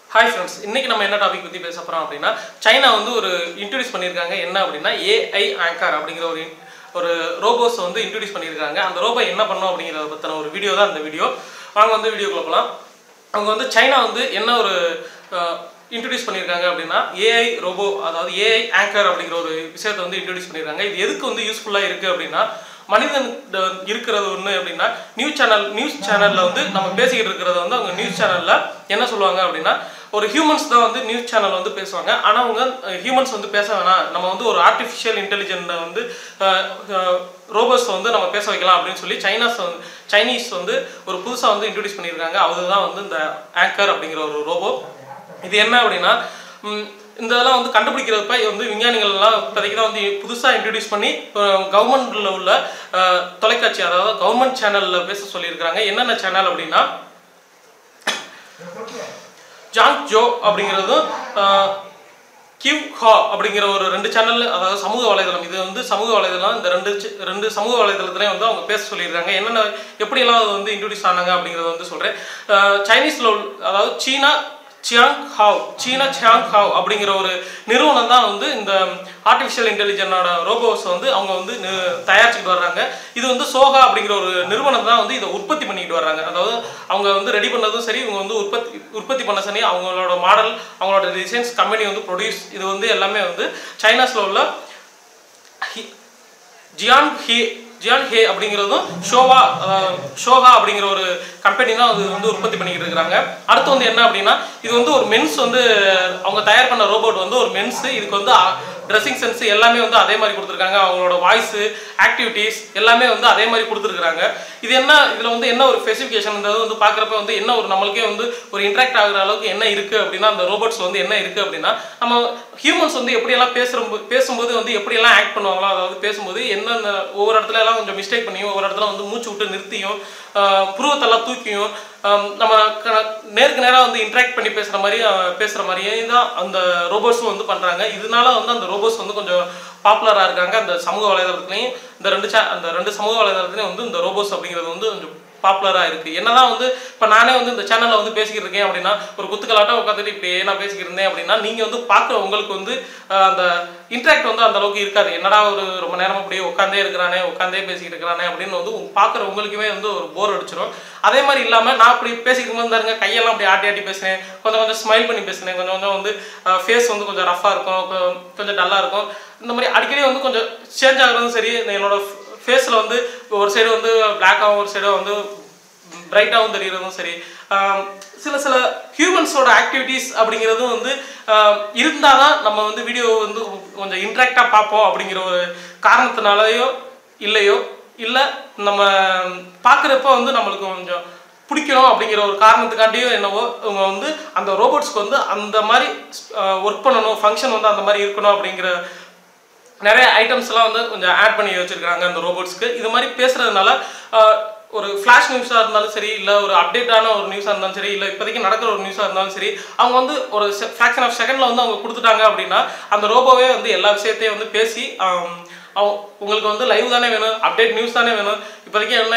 hi friends இன்னைக்கு நம்ம என்ன டாபிக் பற்றி பேச போகிறோம் அப்படின்னா சைனா வந்து ஒரு இன்ட்ரடியூஸ் பண்ணியிருக்காங்க என்ன அப்படின்னா ஏஐ ஆங்கர் அப்படிங்கிற ஒரு ஒரு ரோபோஸ் வந்து இன்ட்ரடியூஸ் பண்ணியிருக்காங்க அந்த ரோபோ என்ன பண்ணும் அப்படிங்கிறத பற்றின ஒரு வீடியோ தான் இந்த வீடியோ வாங்க வந்து வீடியோக்குள்ள போகலாம் அவங்க வந்து சைனா வந்து என்ன ஒரு இன்ட்ரடியூஸ் பண்ணியிருக்காங்க அப்படின்னா ஏஐ ரோபோ அதாவது ஏஐ ஆங்கர் அப்படிங்கிற ஒரு விஷயத்தை வந்து இன்ட்ரடியூஸ் பண்ணியிருக்காங்க இது எதுக்கு வந்து யூஸ்ஃபுல்லாக இருக்குது அப்படின்னா மனிதன் இருக்கிறது ஒன்று அப்படின்னா நியூஸ் சேனல் நியூஸ் சேனலில் வந்து நம்ம பேசிக்கிட்டு இருக்கிறத வந்து அவங்க நியூஸ் சேனலில் என்ன சொல்லுவாங்க அப்படின்னா ஒரு ஹியூமன்ஸ் தான் வந்து நியூஸ் சேனல் வந்து பேசுவாங்க ஆனால் அவங்க ஹியூமன்ஸ் வந்து பேச வேணாம் நம்ம வந்து ஒரு ஆர்டிஃபிஷியல் இன்டெலிஜென்ட்டை வந்து ரோபோஸ் வந்து நம்ம பேச வைக்கலாம் அப்படின்னு சொல்லி சைனாஸ் வந்து சைனீஸ் வந்து ஒரு புதுசாக வந்து இன்ட்ரடியூஸ் பண்ணியிருக்காங்க அதுதான் வந்து இந்த ஆங்கர் அப்படிங்கிற ஒரு ரோபோ இது என்ன அப்படின்னா ம், இந்த இதெல்லாம் வந்து கண்டுபிடிக்கிறப்ப வந்து விஞ்ஞானிகள் எல்லாம் இப்போதைக்கு தான் வந்து புதுசாக இன்ட்ரடியூஸ் பண்ணி கவர்மெண்ட்டில் உள்ள அஹ், தொலைக்காட்சி அதாவது கவர்மெண்ட் சேனலில் பேச சொல்லியிருக்கிறாங்க என்னென்ன சேனல் அப்படின்னா ஜாங் ஜோ அப்படிங்கிறதும் அஹ், கிவ் ஹா அப்படிங்கிற ஒரு ரெண்டு சேனல் அதாவது சமூக வலைதளம் இது வந்து சமூக வலைதளம் இந்த ரெண்டு சி- ரெண்டு சமூக வலைதளத்துலேயும் வந்து அவங்க பேச சொல்லியிருக்காங்க என்னென்ன எப்படியெல்லாம் அது வந்து இன்ட்ரடியூஸ் ஆனாங்க அப்படிங்கிறத வந்து சொல்கிறேன் சைனீஸில் அதாவது சீனா சியாங் ஹாவ் சீனா சியாங் ஹாவ் அப்படிங்கிற ஒரு நிறுவனம் தான் வந்து இந்த ஆர்டிஃபிஷியல் இன்டெலிஜென்டோட ரோபோஸ் வந்து அவங்க வந்து நி- தயாரிச்சுட்டு வர்றாங்க இது வந்து சோகா அப்படிங்கிற ஒரு நிறுவனம் தான் வந்து இதை உற்பத்தி பண்ணிட்டு வர்றாங்க அதாவது அவங்க வந்து ரெடி பண்ணதும் சரி இவங்க வந்து உற்பத்தி உற்பத்தி பண்ண சரி அவங்களோட மாடல் அவங்களோட டிசைன்ஸ் கம்பெனி வந்து ப்ரொடியூஸ் இது வந்து எல்லாமே வந்து சைனாஸில் உள்ள ஹி- ஜியான் ஹே ஜியான் ஹே அப்படிங்கிறதும் ஷோவா அஹ், ஷோகா அப்படிங்கிற ஒரு கம்பெனி தான் அது வந்து உற்பத்தி பண்ணிக்கிட்டு இருக்கிறாங்க அடுத்து வந்து என்ன அப்படின்னா இது வந்து ஒரு மென்ஸ் வந்து அவங்க தயார் பண்ண ரோபோட் வந்து ஒரு மென்ஸ் இதுக்கு வந்து ட்ரெஸ்ஸிங் சென்ஸ் எல்லாமே வந்து அதே மாதிரி கொடுத்துருக்காங்க அவங்களோட வாய்ஸு ஆக்டிவிட்டீஸ் எல்லாமே வந்து அதே மாதிரி கொடுத்துருக்காங்க இது என்ன இதில் வந்து என்ன ஒரு ஸ்பெசிஃபிகேஷன் வந்து பார்க்குறப்ப வந்து என்ன ஒரு நம்மளுக்கே வந்து ஒரு இன்ட்ராக்ட் ஆகுற அளவுக்கு என்ன இருக்குது அப்படின்னா அந்த ரோபோட்ஸ் வந்து என்ன இருக்குது அப்படின்னா நம்ம ஹியூமன்ஸ் வந்து எப்படியெல்லாம் பேசுகிற பேசும்போது வந்து எப்படியெல்லாம் ஆக்ட் பண்ணுவாங்களோ அதாவது பேசும்போது என்னென்ன ஒவ்வொரு இடத்துல எல்லாம் கொஞ்சம் மிஸ்டேக் பண்ணியும் ஒவ்வொரு இடத்துல வந்து மூச்சு விட்டு நிறுத்தியும் ஆஹ் புருவத்தெல்லாம் தூக்கியும் ஆஹ் நம்ம க- நேருக்கு நேராக வந்து இன்ட்ராக்ட் பண்ணி பேசுகிற மாதிரி ஆஹ் பேசுகிற மாதிரியே தான் அந்த ரோபோட்ஸும் வந்து பண்ணுறாங்க இதனால வந்து அந்த ரோபோட்ஸ் வந்து கொஞ்சம் பாப்புலராக இருக்காங்க அந்த சமூக வலைதளத்துலையும் இந்த ரெண்டு சே அந்த ரெண்டு சமூக வலைதளத்துலையும் வந்து இந்த ரோபோட்ஸ் அப்படிங்கிறது வந்து கொஞ்சம் பாப்புலராக இருக்குது என்னதான் வந்து இப்போ நானே வந்து இந்த சேனலில் வந்து பேசிக்கிட்டு இருக்கேன் அப்படின்னா ஒரு குத்துக்கலாட்டம் உட்காந்துட்டு இப்படியே நான் பேசிக்கிட்டு இருந்தேன் அப்படின்னா நீங்கள் வந்து பார்க்குற உங்களுக்கு வந்து ஆஹ், அந்த இன்ட்ராக்ட் வந்து அந்த அளவுக்கு இருக்காது என்னடா ஒரு ரொம்ப நேரம் அப்படியே உட்காந்தே இருக்கிறானே உட்காந்தே பேசிக்கிட்டு இருக்கிறானே அப்படின்னு வந்து பார்க்குற உங்களுக்குமே வந்து ஒரு போர் அடிச்சிடும் அதே மாதிரி இல்லாமல் நான் அப்படி பேசிக்கிட்டு போது இருந்தாருங்க கையெல்லாம் அப்படி ஆட்டி ஆட்டி பேசுனேன் கொஞ்சம் கொஞ்சம் ஸ்மைல் பண்ணி பேசுனேன் கொஞ்சம் கொஞ்சம் வந்து ஃபேஸ் வந்து கொஞ்சம் ரஃபாக இருக்கும் கொ- கொஞ்சம் டல்லாக இருக்கும் இந்த மாதிரி அடிக்கடி வந்து கொஞ்சம் சேஞ்ச் ஆகுறதும் சரி என்னோட ஃபேஸில் வந்து ஒரு சைடு வந்து பிளாக்காகவும் ஒரு சைடு வந்து பிரைட்டாகவும் தெரியறதும் சரி ஆம், சில சில ஹியூமன்ஸோட ஆக்டிவிட்டீஸ் அப்படிங்கிறதும் வந்து இருந்தால் தான் நம்ம வந்து வீடியோ வந்து கொஞ்சம் இன்ட்ராக்டாக பார்ப்போம் அப்படிங்கிற ஒரு காரணத்தினாலயோ இல்லையோ இல்லை நம்ம பார்க்குறப்ப வந்து நம்மளுக்கு கொஞ்சம் பிடிக்கணும் அப்படிங்கிற ஒரு காரணத்துக்காண்டியோ என்னவோ இவங்க வந்து அந்த ரோபோட்ஸ்க்கு வந்து அந்த மாதிரி ஒர்க் பண்ணணும் ஃபங்க்ஷன் வந்து அந்த மாதிரி இருக்கணும் அப்படிங்கிற நிறைய ஐட்டம்ஸ் எல்லாம் வந்து கொஞ்சம் ஆட் பண்ணி வச்சிருக்காங்க அந்த ரோபோட்ஸ்க்கு இது மாதிரி பேசுறதுனால ஆஹ், ஒரு ஃப்ளாஷ் நியூஸாக இருந்தாலும் சரி இல்லை ஒரு அப்டேட்டான ஒரு நியூஸாக இருந்தாலும் சரி இல்லை இப்போதைக்கு நடக்கிற ஒரு நியூஸாக இருந்தாலும் சரி அவங்க வந்து ஒரு ஃப்ராக்ஷன் ஆஃப் செகண்டில் வந்து அவங்க கொடுத்துட்டாங்க அப்படின்னா அந்த ரோபோவே வந்து எல்லா விஷயத்தையும் வந்து பேசி ஆம், அவங்க உங்களுக்கு வந்து லைவ் தானே வேணும் அப்டேட் நியூஸ் தானே வேணும் இப்போதைக்கு என்ன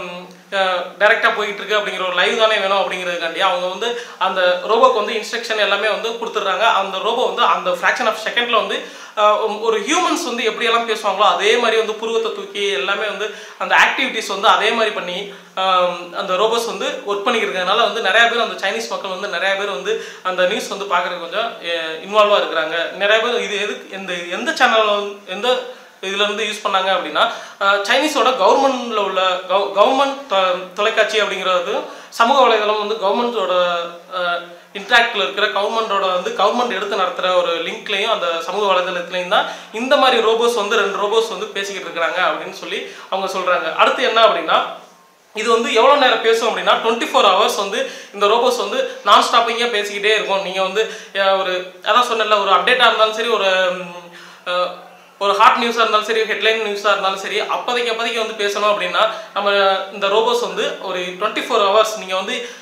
டைரெக்டாக போயிட்டு இருக்கு அப்படிங்கிற ஒரு லைவ் தானே வேணும் அப்படிங்கிறதுக்காண்டி அவங்க வந்து அந்த ரோபோக்கு வந்து இன்ஸ்ட்ரக்ஷன் எல்லாமே வந்து கொடுத்துட்றாங்க அந்த ரோபோ வந்து அந்த ஃப்ராக்ஷன் ஆஃப் செகண்டில் வந்து ஆஹ், ஒரு ஹியூமன்ஸ் வந்து எப்படியெல்லாம் பேசுவாங்களோ அதே மாதிரி வந்து புருவத்தை தூக்கி எல்லாமே வந்து அந்த ஆக்டிவிட்டீஸ் வந்து அதே மாதிரி பண்ணி ஆம், அந்த ரோபோஸ் வந்து ஒர்க் பண்ணிக்கிறதுனால வந்து நிறைய பேர் அந்த சைனீஸ் மக்கள் வந்து நிறைய பேர் வந்து அந்த நியூஸ் வந்து பார்க்குறதுக்கு கொஞ்சம் இன்வால்வாக இருக்கிறாங்க நிறைய பேர் இது எதுக்கு எந்த எந்த சேனல் எந்த இதுல இருந்து யூஸ் பண்ணாங்க அப்படின்னா அஹ், சைனீஸோட கவர்மெண்ட்ல உள்ள கவர்மெண்ட் தொலைக்காட்சி அப்படிங்கிறது சமூக வலைதளம் வந்து கவர்மெண்ட்டோட இன்ட்ராக்டில் இருக்கிற கவர்மெண்டோட வந்து கவர்மெண்ட் எடுத்து நடத்துகிற ஒரு லிங்க்லையும் அந்த சமூக வலைதளத்துலையும் தான் இந்த மாதிரி ரோபோஸ் வந்து ரெண்டு ரோபோஸ் வந்து பேசிக்கிட்டு இருக்கிறாங்க அப்படின்னு சொல்லி அவங்க சொல்கிறாங்க அடுத்து என்ன அப்படின்னா இது வந்து எவ்வளோ நேரம் பேசும் அப்படின்னா டுவெண்ட்டி ஃபோர் ஹவர்ஸ் வந்து இந்த ரோபோஸ் வந்து நான் ஸ்டாப்பிங்காக பேசிக்கிட்டே இருக்கும் நீங்கள் வந்து அஹ், ஒரு அதான் சொன்னேன்ல ஒரு அப்டேட்டாக இருந்தாலும் சரி ஒரு ம், அஹ், ஒரு ஹாட் நியூஸாக இருந்தாலும் சரி ஹெட்லைன் நியூஸாக இருந்தாலும் சரி அப்போதைக்கு அப்போதைக்கு வந்து பேசணும் அப்படின்னா நம்ம இந்த ரோபோஸ் வந்து ஒரு டுவெண்ட்டி ஃபோர் ஹவர்ஸ் நீங்கள் வந்து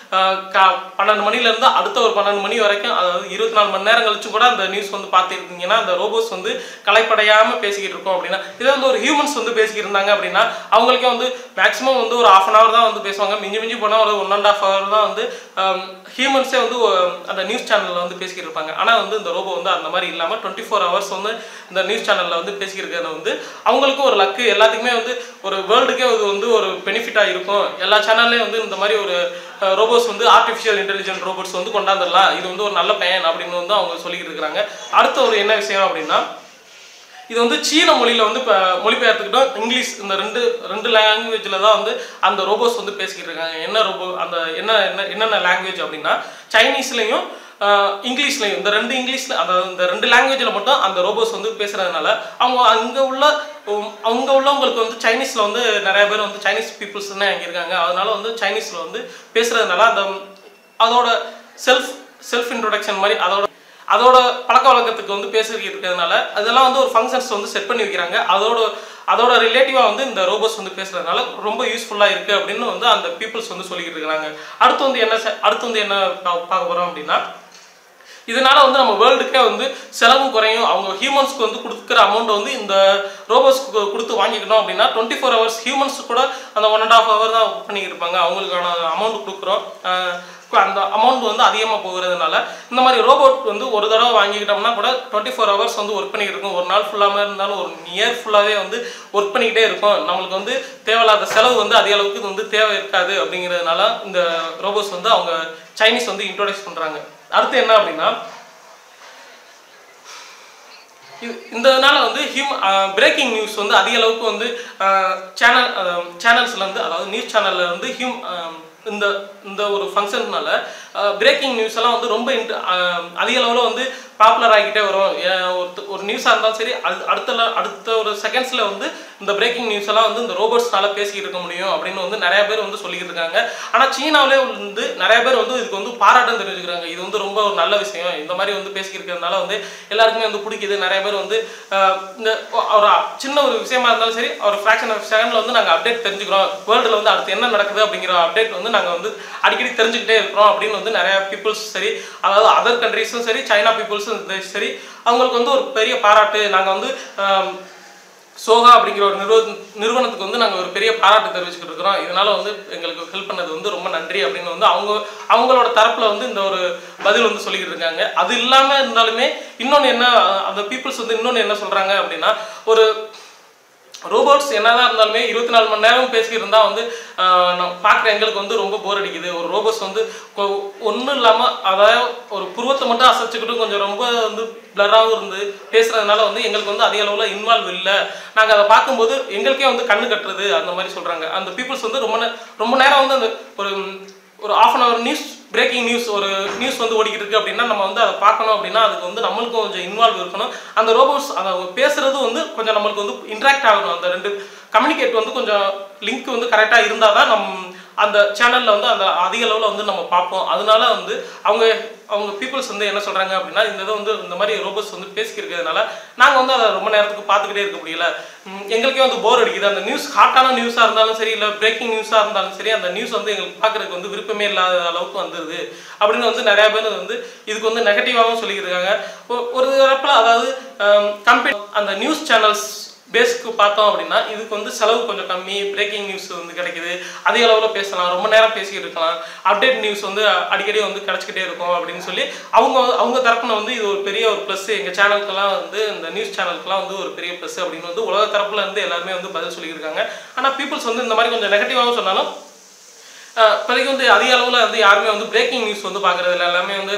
ஆஹ் கா- பன்னெண்டு மணிலேருந்து அடுத்த ஒரு பன்னெண்டு மணி வரைக்கும் அதாவது இருபத்தி நாலு மணி நேரம் கழிச்சு கூட அந்த நியூஸ் வந்து பார்த்துருக்கீங்கன்னா அந்த ரோபோஸ் வந்து கலைப்படையாமல் பேசிக்கிட்டு இருக்கோம் அப்படின்னா இதே வந்து ஒரு ஹியூமன்ஸ் வந்து பேசிக்கிட்டு இருந்தாங்க அப்படின்னா அவங்களுக்கே வந்து மேக்ஸிமம் வந்து ஒரு ஆஃப் அன் ஹவர் தான் வந்து பேசுவாங்க மிஞ்சி மிஞ்சி போனால் ஒரு ஒன் அண்ட் ஆஃப் ஹவர் தான் வந்து ஹியூமன்ஸே வந்து ஒ- அந்த நியூஸ் சேனலில் வந்து பேசிக்கிட்டு இருப்பாங்க ஆனால் வந்து இந்த ரோபோ வந்து அந்த மாதிரி இல்லாமல் டுவெண்ட்டி ஃபோர் ஹவர்ஸ் வந்து இந்த நியூஸ் சேனலில் வந்து பேசிக்கிட்டு இருக்கிறது வந்து அவங்களுக்கும் ஒரு லக்கு எல்லாத்துக்குமே வந்து ஒரு வேர்ல்டுக்கே இது வந்து ஒரு பெனிஃபிட்டாக இருக்கும் எல்லா சேனல்லையும் வந்து இந்த மாதிரி ஒரு ரோபோட்ஸ் வந்து ஆர்டிஃபிஷியல் இன்டெலிஜென்ட் ரோபோட்ஸ் வந்து கொண்டாந்துடலாம் இது வந்து ஒரு நல்ல பயன் அப்படின்னு வந்து அவங்க சொல்லிக்கிட்டு இருக்கிறாங்க அடுத்த ஒரு என்ன விஷயம் அப்படின்னா இது வந்து சீன மொழியில வந்து இப்போ மொழிபெயர்த்துக்கிட்டோம் இங்கிலீஷ் இந்த ரெண்டு ரெண்டு லாங்குவேஜில் தான் வந்து அந்த ரோபோஸ் வந்து பேசிக்கிட்டு இருக்காங்க என்ன ரோபோ அந்த என்ன என்ன என்னென்ன லாங்குவேஜ் அப்படின்னா சைனீஸ்லையும் இங்கிலீஷ்லையும் இந்த ரெண்டு இங்கிலீஷில் அந்த இந்த ரெண்டு லாங்குவேஜில் மட்டும் அந்த ரோபோஸ் வந்து பேசுகிறதுனால அவங்க அங்கே உள்ள உம், அவங்க உள்ளவங்களுக்கு வந்து சைனீஸில் வந்து நிறைய பேர் வந்து சைனீஸ் பீப்புள்ஸ் தான் அங்கே இருக்காங்க அதனால வந்து சைனீஸில் வந்து பேசுகிறதுனால அந்த அதோட செல்ஃப் செல்ஃப் இன்ட்ரோடக்ஷன் மாதிரி அதோட அதோட பழக்க வழக்கத்துக்கு வந்து பேசிக்கிட்டு இருக்கிறதுனால அதெல்லாம் வந்து ஒரு ஃபங்க்ஷன்ஸ் வந்து செட் பண்ணி வைக்கிறாங்க அதோட அதோட ரிலேட்டிவாக வந்து இந்த ரோபோஸ் வந்து பேசுறதுனால ரொம்ப யூஸ்ஃபுல்லாக இருக்குது அப்படின்னு வந்து அந்த பீப்புள்ஸ் வந்து சொல்லிக்கிட்டு இருக்காங்க அடுத்து வந்து என்ன செ- அடுத்து வந்து என்ன பா- பார்க்க போகிறோம் அப்படின்னா இதனால வந்து நம்ம வேர்ல்டுக்கே வந்து செலவு குறையும் அவங்க ஹியூமன்ஸ்க்கு வந்து கொடுக்குற அமௌண்ட் வந்து இந்த ரோபோஸ்க்கு கொடுத்து வாங்கிக்கணும் அப்படின்னா டுவெண்ட்டி ஃபோர் ஹவர்ஸ் ஹியூமன்ஸ் கூட அந்த ஒன் அண்ட் ஆஃப் ஹவர் தான் ஒர்க் பண்ணிக்கிட்டு இருப்பாங்க அவங்களுக்கான அமௌண்ட் கொடுக்குறோம் ஆஹ் அந்த அமௌண்ட் வந்து அதிகமாக போகிறதுனால இந்த மாதிரி ரோபோட் வந்து ஒரு தடவை வாங்கிக்கிட்டோம்னா கூட டுவெண்ட்டி ஃபோர் ஹவர்ஸ் வந்து ஒர்க் பண்ணிக்கிட்டு இருக்கும் ஒரு நாள் ஃபுல்லாமல் இருந்தாலும் ஒரு இயர் ஃபுல்லாகவே வந்து ஒர்க் பண்ணிக்கிட்டே இருக்கும் நம்மளுக்கு வந்து தேவையில்லாத செலவு வந்து அதிக அளவுக்கு இது வந்து தேவை இருக்காது அப்படிங்கிறதுனால இந்த ரோபோஸ் வந்து அவங்க சைனீஸ் வந்து இன்ட்ரோடியூஸ் பண்ணுறாங்க அடுத்து என்ன அப்படின்னா இது- இதனால வந்து ஹியூம் பிரேக்கிங் நியூஸ் வந்து அதிக அளவுக்கு வந்து சேனல் சேனல்ஸ்ல இருந்து அதாவது நியூஸ் சேனல்ல இருந்து ஹியூம் இந்த இந்த ஒரு ஃபங்க்ஷன்னால பிரேக்கிங் நியூஸ் எல்லாம் வந்து ரொம்ப இன்ட்- ஆஹ் அதிக அளவில் வந்து பாப்புலர் ஆகிக்கிட்டே வரும் ஏன் ஒரு ஒரு நியூஸாக இருந்தாலும் சரி அது அடுத்த ல- அடுத்த ஒரு செகண்ட்ஸில் வந்து இந்த பிரேக்கிங் நியூஸ் எல்லாம் வந்து இந்த ரோபோட்ஸ்னால பேசிக்கிட்டு இருக்க முடியும் அப்படின்னு வந்து நிறைய பேர் வந்து சொல்லிக்கிட்டு இருக்காங்க ஆனால் சீனாவிலே வந்து நிறைய பேர் வந்து இதுக்கு வந்து பாராட்டம் தெரிவிச்சுக்கிறாங்க இது வந்து ரொம்ப ஒரு நல்ல விஷயம் இந்த மாதிரி வந்து பேசிக்கிட்டு இருக்கிறதுனால வந்து எல்லாருக்குமே வந்து பிடிக்குது நிறைய பேர் வந்து ஆஹ், இந்த ஒரு சின்ன ஒரு விஷயமா இருந்தாலும் சரி ஒரு ஃப்ராக்ஷன் ஆஃப் செகண்டில் வந்து நாங்கள் அப்டேட் தெரிஞ்சுக்கிறோம் வேர்ல்டில் வந்து அடுத்து என்ன நடக்குது அப்படிங்கிற அப்டேட் வந்து நாங்கள் வந்து அடிக்கடி தெரிஞ்சுக்கிட்டே இருக்கிறோம் அப்படின்னு வந்து நிறைய பீப்புள்ஸ் சரி அதாவது அதர் கண்ட்ரீஸும் சரி சைனா பீப்புள்ஸும் சரி அவங்களுக்கு வந்து ஒரு பெரிய பாராட்டு நாங்கள் வந்து ஆம், சோகா அப்படிங்கிற ஒரு நிறுவ நிறுவனத்துக்கு வந்து நாங்கள் ஒரு பெரிய பாராட்டு தெரிவிச்சுக்கிட்டு இருக்கிறோம் இதனால வந்து எங்களுக்கு ஹெல்ப் பண்ணது வந்து ரொம்ப நன்றி அப்படின்னு வந்து அவங்க அவங்களோட தரப்புல வந்து இந்த ஒரு பதில் வந்து சொல்லிக்கிட்டு இருக்காங்க அது இல்லாமல் இருந்தாலுமே இன்னொன்று என்ன அந்த பீப்புள்ஸ் வந்து இன்னொன்று என்ன சொல்றாங்க அப்படின்னா ஒரு ரோபோட்ஸ் என்னதான் இருந்தாலுமே இருபத்தி நாலு மணி நேரம் பேசிக்கிட்டு இருந்தா வந்து ஆஹ், நம்ம பார்க்குற எங்களுக்கு வந்து ரொம்ப போர் அடிக்குது ஒரு ரோபோட்ஸ் வந்து ஒன்றும் இல்லாமல் அதாவது ஒரு புருவத்தை மட்டும் அசைச்சுக்கிட்டு கொஞ்சம் ரொம்ப வந்து பிளராகவும் இருந்து பேசுறதுனால வந்து எங்களுக்கு வந்து அதிக அளவில் இன்வால்வ் இல்லை நாங்கள் அதை பார்க்கும்போது எங்களுக்கே வந்து கண்ணு கட்டுறது அந்த மாதிரி சொல்கிறாங்க அந்த பீப்புள்ஸ் வந்து ரொம்ப நே- ரொம்ப நேரம் வந்து அந்த ஒரு ஒரு half an hour news breaking news ஒரு நியூஸ் வந்து ஓடிக்கிட்டு இருக்கு அப்படின்னா நம்ம வந்து அதை பார்க்கணும் அப்படின்னா அதுக்கு வந்து நம்மளுக்கும் கொஞ்சம் இன்வால்வ் இருக்கணும் அந்த ரோபோட்ஸ் அதை அவங்க பேசுறது வந்து கொஞ்சம் நம்மளுக்கு வந்து இன்ட்ராக்ட் ஆகணும் அந்த ரெண்டு கம்யூனிகேட் வந்து கொஞ்சம் லிங்க் வந்து கரெக்டாக இருந்தால் தான் நம் அந்த சேனலில் வந்து அந்த அதிக அளவில் வந்து நம்ம பார்ப்போம் அதனால வந்து அவங்க அவங்க பீப்புள்ஸ் வந்து என்ன சொல்கிறாங்க அப்படின்னா இந்த இதை வந்து இந்த மாதிரி ரோபோட்ஸ் வந்து பேசிக்கிறதுனால நாங்கள் வந்து அதை ரொம்ப நேரத்துக்கு பார்த்துக்கிட்டே இருக்க முடியல ம், எங்களுக்கே வந்து போர் அடிக்குது அந்த நியூஸ் ஹாட்டான நியூஸாக இருந்தாலும் சரி இல்லை பிரேக்கிங் நியூஸாக இருந்தாலும் சரி அந்த நியூஸ் வந்து எங்களுக்கு பார்க்குறதுக்கு வந்து விருப்பமே இல்லாத அளவுக்கு வந்துடுது அப்படின்னு வந்து நிறைய பேர் வந்து இதுக்கு வந்து நெகட்டிவாகவும் சொல்லியிருக்காங்க ஒ- ஒரு தரப்பில் அதாவது கம்பெனி அந்த நியூஸ் சேனல்ஸ் பேஸ்க்கு பார்த்தோம் அப்படின்னா இதுக்கு வந்து செலவு கொஞ்சம் கம்மி பிரேக்கிங் நியூஸ் வந்து கிடைக்குது அதிக அளவில் பேசலாம் ரொம்ப நேரம் பேசிக்கிட்டு இருக்கலாம் அப்டேட் நியூஸ் வந்து அடிக்கடி வந்து கிடச்சிக்கிட்டே இருக்கும் அப்படின்னு சொல்லி அவங்க அவங்க தரப்புல வந்து இது ஒரு பெரிய ஒரு ப்ளஸ் எங்கள் சேனலுக்கெல்லாம் வந்து இந்த நியூஸ் சேனலுக்குலாம் வந்து ஒரு பெரிய ப்ளஸ் அப்படின்னு வந்து உலக தரப்புல இருந்து எல்லாருமே வந்து பதில் சொல்லியிருக்காங்க ஆனால் பீப்புள்ஸ் வந்து இந்த மாதிரி கொஞ்சம் நெகட்டிவாகவும் சொன்னாலும் ஆஹ் இப்போதைக்கு வந்து அதிக அளவில் வந்து யாருமே வந்து பிரேக்கிங் நியூஸ் வந்து பார்க்குறது இல்லை எல்லாமே வந்து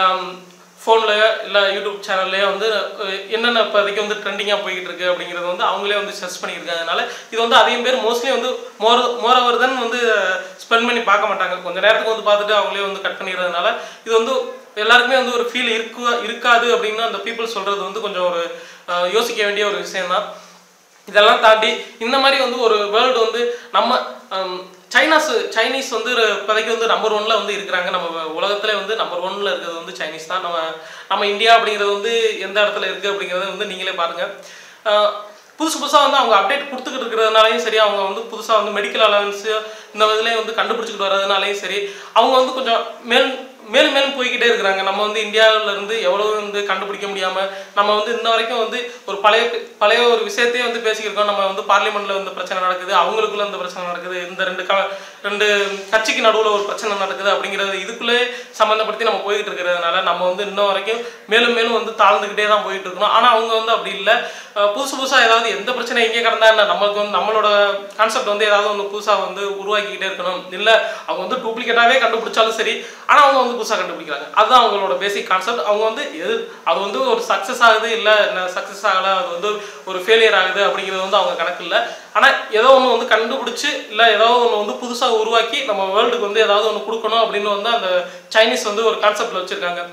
ஃபோனில் இல்லை யூடியூப் சேனல்லையே வந்து அஹ், என்னென்ன இப்போதைக்கு வந்து ட்ரெண்டிங்காக போய்கிட்டு இருக்கு அப்படிங்கிறது வந்து அவங்களே வந்து சர்ச் பண்ணியிருக்கிறதுனால இது வந்து அதிகம் பேர் மோஸ்ட்லி வந்து மோர் மோர் ஓவர் தென் வந்து ஸ்பெண்ட் பண்ணி பார்க்க மாட்டாங்க கொஞ்ச நேரத்துக்கு வந்து பார்த்துட்டு அவங்களே வந்து கட் பண்ணிடுறதுனால இது வந்து எல்லாருக்குமே வந்து ஒரு ஃபீல் இருக்கு இருக்காது அப்படின்னு அந்த பீப்புள் சொல்கிறது வந்து கொஞ்சம் ஒரு அஹ், யோசிக்க வேண்டிய ஒரு விஷயம்தான் இதெல்லாம் தாண்டி இந்த மாதிரி வந்து ஒரு வேர்ல்டு வந்து நம்ம ஹம், சைனாஸ் சைனீஸ் வந்து ஒரு இப்போதைக்கு வந்து நம்பர் ஒன்ல வந்து இருக்கிறாங்க நம்ம உலகத்துல வந்து நம்பர் ஒன்ல இருக்கிறது வந்து சைனீஸ் தான் நம்ம நம்ம இந்தியா அப்படிங்கிறது வந்து எந்த இடத்துல இருக்கு அப்படிங்கிறத வந்து நீங்களே பாருங்க அஹ், புதுசு புதுசாக வந்து அவங்க அப்டேட் கொடுத்துக்கிட்டு இருக்கிறதுனாலையும் சரி அவங்க வந்து புதுசாக வந்து மெடிக்கல் அலவன்ஸு இந்த இதுலேயே வந்து கண்டுபிடிச்சிக்கிட்டு வர்றதுனாலையும் சரி அவங்க வந்து கொஞ்சம் மேல் மேலும் மேலும் போய்கிட்டே இருக்கிறாங்க நம்ம வந்து இந்தியாவுல இருந்து எவ்வளோ வந்து கண்டுபிடிக்க முடியாம நம்ம வந்து இன்ன வரைக்கும் வந்து ஒரு பழைய பழைய ஒரு விஷயத்தையே வந்து பேசிக்கிருக்கோம் நம்ம வந்து பார்லிமெண்ட்ல வந்து பிரச்சனை நடக்குது அவங்களுக்குள்ள இந்த பிரச்சனை நடக்குது இந்த ரெண்டு க ரெண்டு கட்சிக்கு நடுவில் ஒரு பிரச்சனை நடக்குது அப்படிங்கிறது இதுக்குள்ளே சம்மந்தப்படுத்தி நம்ம போயிட்டு இருக்கிறதுனால நம்ம வந்து இன்ன வரைக்கும் மேலும் மேலும் வந்து தாழ்ந்துக்கிட்டே தான் போயிட்டு இருக்கணும் ஆனால் அவங்க வந்து அப்படி இல்லை அஹ் புதுசு புதுசாக ஏதாவது எந்த பிரச்சனை எங்கே கடந்தா என்ன நம்மளுக்கு வந்து நம்மளோட கான்செப்ட் வந்து ஏதாவது ஒன்று புதுசாக வந்து உருவாக்கிக்கிட்டே இருக்கணும் இல்லை அவங்க வந்து டூப்ளிகேட்டாகவே கண்டுபிடிச்சாலும் சரி ஆனால் அவங்க வந்து புதுசாக கண்டுபிடிக்கிறாங்க அதுதான் அவங்களோட பேசிக் கான்செப்ட் அவங்க வந்து எது அது வந்து ஒரு சக்ஸஸ் ஆகுது இல்லை சக்ஸஸ் ஆகலை அது வந்து ஒரு ஃபெயிலியர் ஆகுது அப்படிங்கிறது வந்து அவங்க கணக்கு இல்லை ஆனால் ஏதோ ஒன்று வந்து கண்டுபிடிச்சு இல்லை ஏதாவது ஒன்று வந்து புதுசாக உருவாக்கி நம்ம வேர்ல்டுக்கு வந்து ஏதாவது ஒன்று கொடுக்கணும் அப்படின்னு வந்து அந்த சைனீஸ் வந்து ஒரு கான்செப்டில் வச்சுருக்காங்க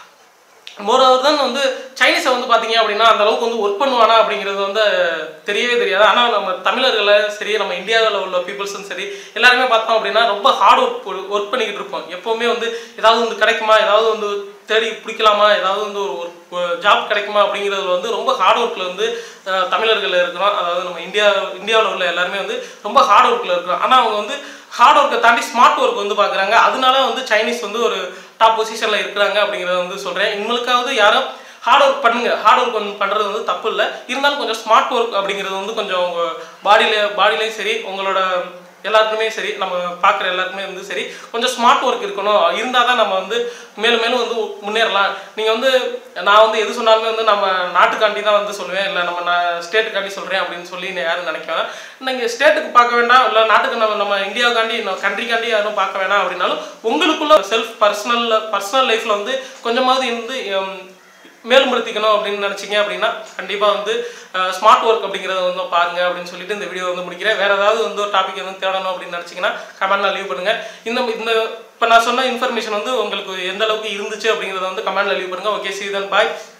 மோரோவர் தான் வந்து சைனீஸை வந்து பார்த்தீங்க அப்படின்னா அந்த அளவுக்கு வந்து ஒர்க் பண்ணுவானா அப்படிங்கிறது வந்து தெரியவே தெரியாது ஆனால் நம்ம தமிழர்களை சரி நம்ம இந்தியாவில் உள்ள பீப்புள்ஸும் சரி எல்லாருமே பார்த்தோம் அப்படின்னா ரொம்ப ஹார்ட் ஒர்க் ஒர்க் பண்ணிக்கிட்டு இருப்போம் எப்போவுமே வந்து ஏதாவது வந்து கிடைக்குமா ஏதாவது வந்து தேடி பிடிக்கலாமா ஏதாவது வந்து ஒரு ஜாப் கிடைக்குமா அப்படிங்கிறதுல வந்து ரொம்ப ஹார்ட் ஒர்க்கில் வந்து அஹ், தமிழர்கள் இருக்கிறோம் அதாவது நம்ம இந்தியா இந்தியாவில் உள்ள எல்லாருமே வந்து ரொம்ப ஹார்ட் ஒர்க்கில் இருக்கிறோம் ஆனால் அவங்க வந்து ஹார்ட் ஒர்க்கை தாண்டி ஸ்மார்ட் ஒர்க் வந்து பார்க்குறாங்க அதனால வந்து சைனீஸ் வந்து ஒரு டாப் பொசிஷனில் இருக்கிறாங்க அப்படிங்கிறத வந்து சொல்கிறேன் இவங்களுக்காவது யாரும் ஹார்ட் ஒர்க் பண்ணுங்க ஹார்ட் ஒர்க் வந்து பண்ணுறது வந்து தப்பு இல்லை இருந்தாலும் கொஞ்சம் ஸ்மார்ட் ஒர்க் அப்படிங்கிறது வந்து கொஞ்சம் உங்கள் பாடியில பாடியிலையும் சரி உங்களோட எல்லாருக்குமே சரி நம்ம பார்க்குற எல்லாருக்குமே வந்து சரி கொஞ்சம் ஸ்மார்ட் ஒர்க் இருக்கணும் இருந்தால் தான் நம்ம வந்து மேலும் மேலும் வந்து முன்னேறலாம் நீங்கள் வந்து நான் வந்து எது சொன்னாலுமே வந்து நம்ம நாட்டுக்காண்டி தான் வந்து சொல்லுவேன் இல்லை நம்ம நான் ஸ்டேட்டுக்காண்டி சொல்கிறேன் அப்படின்னு சொல்லி நான் யாரும் நினைக்கிறேன் நீங்கள் ஸ்டேட்டுக்கு பார்க்க வேண்டாம் இல்லை நாட்டுக்கு நம்ம நம்ம இந்தியாவுக்காண்டி கண்ட்ரிக்காண்டி யாரும் பார்க்க வேணாம் அப்படின்னாலும் உங்களுக்குள்ள செல்ஃப் பர்சனல் பர்சனல் லைஃப்பில் வந்து கொஞ்சமாவது வந்து ஹம், மேல்படுத்திக்கணும் அப்படின்னு நினச்சிங்க அப்படின்னா கண்டிப்பாக வந்து ஸ்மார்ட் ஒர்க் அப்படிங்கிறத வந்து பாருங்க அப்படின்னு சொல்லிட்டு இந்த வீடியோ வந்து முடிக்கிறேன் வேற ஏதாவது வந்து ஒரு டாபிக் வந்து தேடணும் அப்படின்னு நினச்சிங்கன்னா கமெண்ட்ல லீவ் பண்ணுங்க இந்த இந்த இப்போ நான் சொன்ன இன்ஃபர்மேஷன் வந்து உங்களுக்கு எந்த அளவுக்கு இருந்துச்சு அப்படிங்கிறத வந்து கமெண்ட்ல லீவ் பண்ணுங்க ஓகே சீதன் பாய்